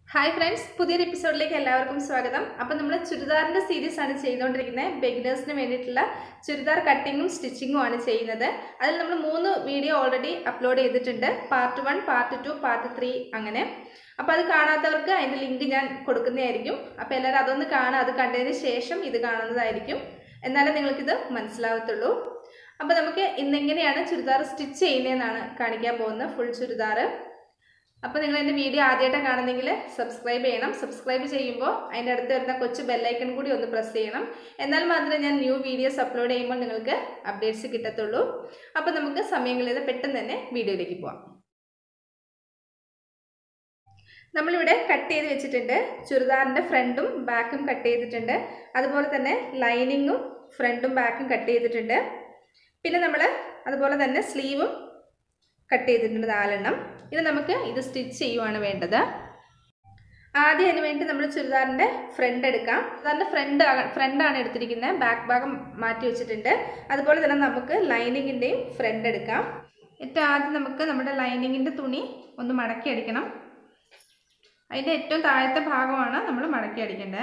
hi friends പുതിയൊരു എപ്പിസോഡിലേക്ക് എല്ലാവർക്കും സ്വാഗതം അപ്പം നമ്മൾ ചുരിദാറിൻ്റെ സീരീസ് ആണ് ചെയ്തുകൊണ്ടിരിക്കുന്നത് ബിഗിനേഴ്സിന് വേണ്ടിയിട്ടുള്ള ചുരിദാർ കട്ടിങ്ങും സ്റ്റിച്ചിങ്ങും ആണ് ചെയ്യുന്നത് അതിൽ നമ്മൾ മൂന്ന് വീഡിയോ ഓൾറെഡി അപ്ലോഡ് ചെയ്തിട്ടുണ്ട് part one part two part three അങ്ങനെ അപ്പോൾ അത് കാണാത്തവർക്ക് അതിൻ്റെ ലിങ്ക് ഞാൻ കൊടുക്കുന്നതായിരിക്കും അപ്പോൾ എല്ലാവരും അതൊന്ന് കാണുക അത് കണ്ടതിന് ശേഷം ഇത് കാണുന്നതായിരിക്കും എന്നാലേ നിങ്ങൾക്കിത് മനസ്സിലാവത്തുള്ളൂ അപ്പോൾ നമുക്ക് ഇന്നെങ്ങനെയാണ് ചുരിദാർ സ്റ്റിച്ച് ചെയ്യുന്നതെന്നാണ് കാണിക്കാൻ പോകുന്നത് ഫുൾ ചുരിദാർ അപ്പോൾ നിങ്ങൾ എൻ്റെ വീഡിയോ ആദ്യമായിട്ടാണ് കാണുന്നെങ്കിൽ സബ്സ്ക്രൈബ് ചെയ്യണം സബ്സ്ക്രൈബ് ചെയ്യുമ്പോൾ അതിൻ്റെ അടുത്ത് വരുന്ന കൊച്ചു ബെല്ലൈക്കൺ കൂടി ഒന്ന് പ്രസ് ചെയ്യണം എന്നാൽ മാത്രമേ ഞാൻ ന്യൂ വീഡിയോസ് അപ്ലോഡ് ചെയ്യുമ്പോൾ നിങ്ങൾക്ക് അപ്ഡേറ്റ്സ് കിട്ടത്തുള്ളൂ അപ്പോൾ നമുക്ക് സമയങ്ങളിൽ പെട്ടെന്ന് തന്നെ വീഡിയോയിലേക്ക് പോവാം നമ്മളിവിടെ കട്ട് ചെയ്ത് വെച്ചിട്ടുണ്ട് ചുരിദാറിൻ്റെ ഫ്രണ്ടും ബാക്കും കട്ട് ചെയ്തിട്ടുണ്ട് അതുപോലെ തന്നെ ലൈനിങ്ങും ഫ്രണ്ടും ബാക്കും കട്ട് ചെയ്തിട്ടുണ്ട് പിന്നെ നമ്മൾ അതുപോലെ തന്നെ സ്ലീവും കട്ട് ചെയ്തിട്ടുണ്ട് നാലെണ്ണം ഇനി നമുക്ക് ഇത് സ്റ്റിച്ച് ചെയ്യുവാണ് വേണ്ടത് ആദ്യം അതിന് വേണ്ടി നമ്മൾ ചുരിദാറിൻ്റെ ഫ്രണ്ട് എടുക്കാം ചുരിദാറിൻ്റെ ഫ്രണ്ട് ഫ്രണ്ടാണ് എടുത്തിരിക്കുന്നത് ബാക്ക് ഭാഗം മാറ്റി വെച്ചിട്ടുണ്ട് അതുപോലെ തന്നെ നമുക്ക് ലൈനിങ്ങിൻ്റെയും ഫ്രണ്ട് എടുക്കാം ഏറ്റവും ആദ്യം നമുക്ക് നമ്മുടെ ലൈനിങ്ങിൻ്റെ തുണി ഒന്ന് മടക്കി അടിക്കണം അതിൻ്റെ ഏറ്റവും താഴത്തെ ഭാഗമാണ് നമ്മൾ മടക്കി അടിക്കേണ്ടത്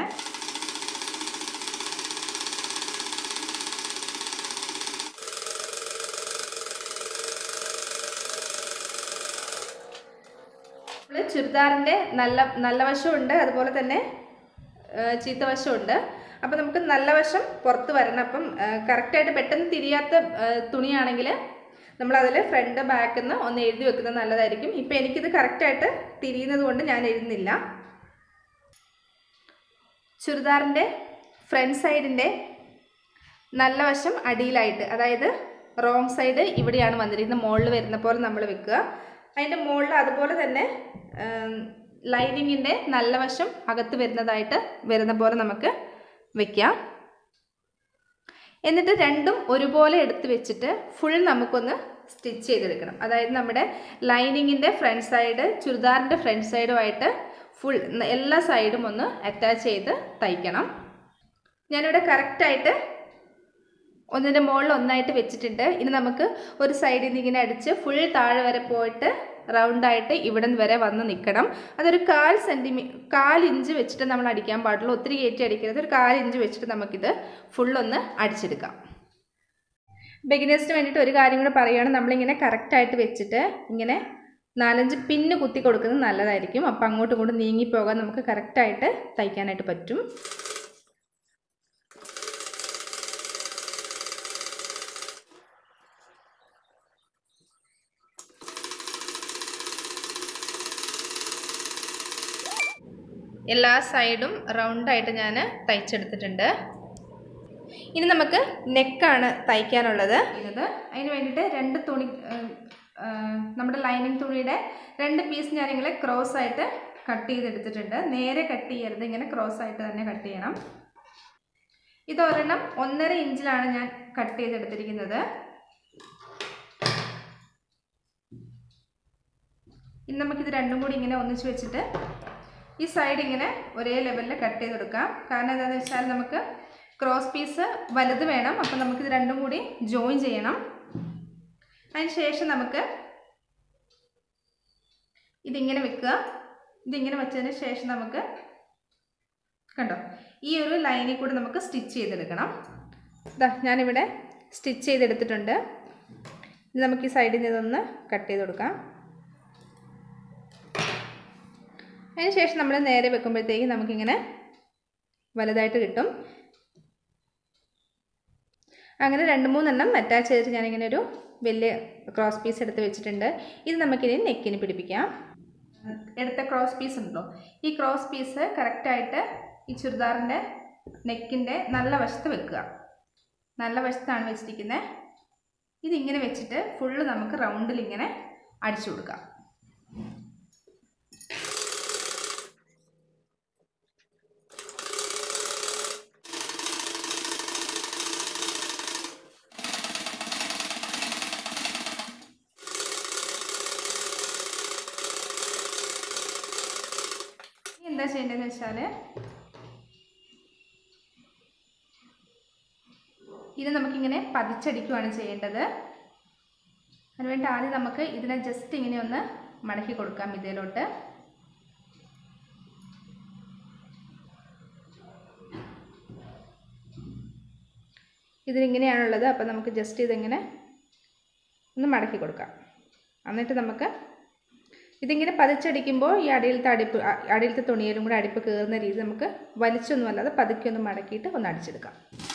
നമ്മൾ ചുരിദാറിൻ്റെ നല്ല നല്ല വശമുണ്ട് അതുപോലെ തന്നെ ചീത്ത വശമുണ്ട് അപ്പോൾ നമുക്ക് നല്ല വശം പുറത്ത് വരണം അപ്പം കറക്റ്റായിട്ട് പെട്ടെന്ന് തിരിയാത്ത തുണിയാണെങ്കിൽ നമ്മളതിൽ ഫ്രണ്ട് ബാക്കിൽ നിന്ന് ഒന്ന് എഴുതി വെക്കുന്നത് നല്ലതായിരിക്കും ഇപ്പം എനിക്കിത് കറക്റ്റായിട്ട് തിരിയുന്നത് കൊണ്ട് ഞാൻ എഴുതുന്നില്ല ചുരിദാറിൻ്റെ ഫ്രണ്ട് സൈഡിൻ്റെ നല്ല വശം അടിയിലായിട്ട് അതായത് റോങ് സൈഡ് ഇവിടെയാണ് വന്നിരിക്കുന്നത് മുകളിൽ വരുന്ന പോലെ നമ്മൾ വെക്കുക അതിൻ്റെ മുകളിൽ അതുപോലെ തന്നെ ലൈനിങ്ങിൻ്റെ നല്ല വശം അകത്ത് വരുന്നതായിട്ട് വരുന്ന പോലെ നമുക്ക് വെക്കാം എന്നിട്ട് രണ്ടും ഒരുപോലെ എടുത്ത് വെച്ചിട്ട് ഫുൾ നമുക്കൊന്ന് സ്റ്റിച്ച് ചെയ്തെടുക്കണം അതായത് നമ്മുടെ ലൈനിങ്ങിൻ്റെ ഫ്രണ്ട് സൈഡ് ചുരിദാറിൻ്റെ ഫ്രണ്ട് സൈഡുമായിട്ട് ഫുൾ എല്ലാ സൈഡും ഒന്ന് അറ്റാച്ച് ചെയ്ത് തയ്ക്കണം ഞാനിവിടെ കറക്റ്റായിട്ട് ഒന്നിൻ്റെ മുകളിൽ ഒന്നായിട്ട് വെച്ചിട്ടുണ്ട് ഇനി നമുക്ക് ഒരു സൈഡിൽ നിന്ന് ഇങ്ങനെ അടിച്ച് ഫുൾ താഴെ വരെ പോയിട്ട് റൗണ്ടായിട്ട് ഇവിടെ വരെ വന്ന് നിൽക്കണം അതൊരു കാൽ സെൻറ്റിമീ കാൽ ഇഞ്ച് വെച്ചിട്ട് നമ്മൾ അടിക്കാൻ പാടുള്ളൂ ഒത്തിരി കയറ്റി അടിക്കരുത് ഒരു കാൽ ഇഞ്ച് വെച്ചിട്ട് നമുക്കിത് ഫുള്ളൊന്ന് അടിച്ചെടുക്കാം ബിഗിനേഴ്സിന് വേണ്ടിയിട്ട് ഒരു കാര്യം കൂടെ പറയുകയാണ് നമ്മളിങ്ങനെ കറക്റ്റായിട്ട് വെച്ചിട്ട് ഇങ്ങനെ നാലഞ്ച് പിന്ന് കുത്തി കൊടുക്കുന്നത് നല്ലതായിരിക്കും അപ്പം അങ്ങോട്ടും ഇങ്ങോട്ടും നീങ്ങിപ്പോകാൻ നമുക്ക് കറക്റ്റായിട്ട് തയ്ക്കാനായിട്ട് പറ്റും എല്ലാ സൈഡും റൗണ്ടായിട്ട് ഞാൻ തയ്ച്ചെടുത്തിട്ടുണ്ട് ഇനി നമുക്ക് നെക്കാണ് തയ്ക്കാനുള്ളത് ഇത് അതിന് വേണ്ടിയിട്ട് രണ്ട് തുണി നമ്മുടെ ലൈനിങ് തുണിയുടെ രണ്ട് പീസ് ഞാനിങ്ങനെ ക്രോസ് ആയിട്ട് കട്ട് ചെയ്തെടുത്തിട്ടുണ്ട് നേരെ കട്ട് ചെയ്യരുത് ഇങ്ങനെ ക്രോസ് ആയിട്ട് തന്നെ കട്ട് ചെയ്യണം ഇത് ഒരെണ്ണം ഒന്നര ഇഞ്ചിലാണ് ഞാൻ കട്ട് ചെയ്തെടുത്തിരിക്കുന്നത് ഇനി നമുക്കിത് രണ്ടും കൂടി ഇങ്ങനെ ഒന്നിച്ച് വെച്ചിട്ട് ഈ സൈഡ് ഇങ്ങനെ ഒരേ ലെവലിൽ കട്ട് ചെയ്ത് കൊടുക്കാം കാരണം എന്താണെന്ന് വെച്ചാൽ നമുക്ക് ക്രോസ് പീസ് വലുത് വേണം അപ്പം നമുക്കിത് രണ്ടും കൂടി ജോയിൻ ചെയ്യണം അതിന് ശേഷം നമുക്ക് ഇതിങ്ങനെ വെക്കുക ഇതിങ്ങനെ വെച്ചതിന് ശേഷം നമുക്ക് കണ്ടോ ഈ ഒരു ലൈനിൽ കൂടി നമുക്ക് സ്റ്റിച്ച് ചെയ്തെടുക്കണം ഇതാ ഞാനിവിടെ സ്റ്റിച്ച് ചെയ്തെടുത്തിട്ടുണ്ട് ഇത് നമുക്ക് ഈ സൈഡിൽ നിന്ന് ഇതൊന്ന് കട്ട് ചെയ്ത് കൊടുക്കാം അതിന് ശേഷം നമ്മൾ നേരെ വെക്കുമ്പോഴത്തേക്ക് നമുക്കിങ്ങനെ വലുതായിട്ട് കിട്ടും അങ്ങനെ രണ്ട് മൂന്നെണ്ണം അറ്റാച്ച് ചെയ്തിട്ട് ഞാനിങ്ങനെ ഒരു വലിയ ക്രോസ് പീസ് എടുത്ത് വെച്ചിട്ടുണ്ട് ഇത് നമുക്കിനി നെക്കിന് പിടിപ്പിക്കാം എടുത്ത ക്രോസ് പീസ് ഉണ്ടല്ലോ ഈ ക്രോസ് പീസ് കറക്റ്റായിട്ട് ഈ ചുരിദാറിൻ്റെ നെക്കിൻ്റെ നല്ല വശത്ത് വെക്കുക നല്ല വശത്താണ് വെച്ചിരിക്കുന്നത് ഇതിങ്ങനെ വെച്ചിട്ട് ഫുള്ള് നമുക്ക് റൗണ്ടിൽ ഇങ്ങനെ അടിച്ചു കൊടുക്കാം എന്താ ചെയ്യേണ്ടതെന്ന് വെച്ചാൽ ഇത് നമുക്കിങ്ങനെ പതിച്ചടിക്കുകയാണ് ചെയ്യേണ്ടത് അതിനുവേണ്ടി ആദ്യം നമുക്ക് ഇതിനെ ജസ്റ്റ് ഇങ്ങനെ ഒന്ന് മടക്കി കൊടുക്കാം ഇതിലോട്ട് ഇതിനിങ്ങനെയാണുള്ളത് അപ്പോൾ നമുക്ക് ജസ്റ്റ് ഇതിങ്ങനെ ഒന്ന് മടക്കി കൊടുക്കാം എന്നിട്ട് നമുക്ക് ഇതിങ്ങനെ പതിച്ചടിക്കുമ്പോൾ ഈ അടിയിലത്തെ അടിപ്പ് അ- അടിയിലത്തെ തുണിയിലും കൂടെ അടിപ്പ് കയറുന്ന രീതി നമുക്ക് വലിച്ചൊന്നും അല്ലാതെ പതുക്കെ ഒന്ന് മടക്കിയിട്ട് ഒന്ന് അടിച്ചെടുക്കാം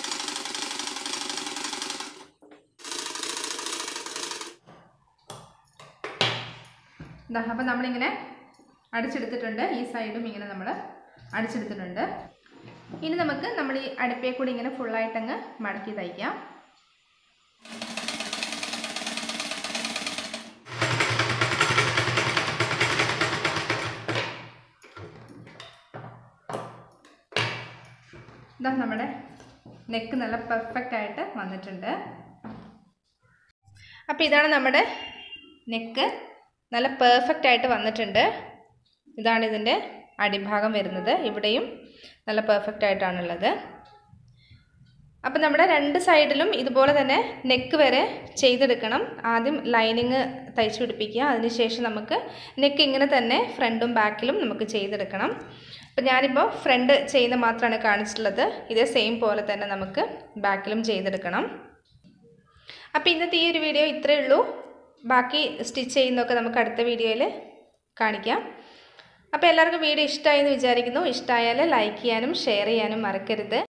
ഇതാ അപ്പം നമ്മളിങ്ങനെ അടിച്ചെടുത്തിട്ടുണ്ട് ഈ സൈഡും ഇങ്ങനെ നമ്മൾ അടിച്ചെടുത്തിട്ടുണ്ട് ഇനി നമുക്ക് നമ്മൾ ഈ അടുപ്പേ കൂടി ഇങ്ങനെ ഫുള്ളായിട്ടങ്ങ് മടക്കി തയ്ക്കാം ഇതാ നമ്മുടെ നെക്ക് നല്ല പെർഫെക്റ്റ് ആയിട്ട് വന്നിട്ടുണ്ട് അപ്പോൾ ഇതാണ് നമ്മുടെ നെക്ക് നല്ല പെർഫെക്റ്റ് ആയിട്ട് വന്നിട്ടുണ്ട് ഇതാണ് ഇതിൻ്റെ അടിഭാഗം വരുന്നത് ഇവിടെയും നല്ല പെർഫെക്റ്റ് ആയിട്ടാണുള്ളത് അപ്പം നമ്മുടെ രണ്ട് സൈഡിലും ഇതുപോലെ തന്നെ നെക്ക് വരെ ചെയ്തെടുക്കണം ആദ്യം ലൈനിങ് തയ്ച്ചു പിടിപ്പിക്കുക അതിനുശേഷം നമുക്ക് നെക്ക് ഇങ്ങനെ തന്നെ ഫ്രണ്ടും ബാക്കിലും നമുക്ക് ചെയ്തെടുക്കണം അപ്പം ഞാനിപ്പോൾ ഫ്രണ്ട് ചെയ്യുന്ന മാത്രമാണ് കാണിച്ചിട്ടുള്ളത് ഇതേ സെയിം പോലെ തന്നെ നമുക്ക് ബാക്കിലും ചെയ്തെടുക്കണം അപ്പോൾ ഇന്നത്തെ ഈ ഒരു വീഡിയോ ഇത്രയേ ഉള്ളൂ ബാക്കി സ്റ്റിച്ച് ചെയ്യുന്നതൊക്കെ നമുക്ക് അടുത്ത വീഡിയോയിൽ കാണിക്കാം അപ്പോൾ എല്ലാവർക്കും വീഡിയോ ഇഷ്ടമായി എന്ന് വിചാരിക്കുന്നു ഇഷ്ടമായാൽ ലൈക്ക് ചെയ്യാനും ഷെയർ ചെയ്യാനും മറക്കരുത്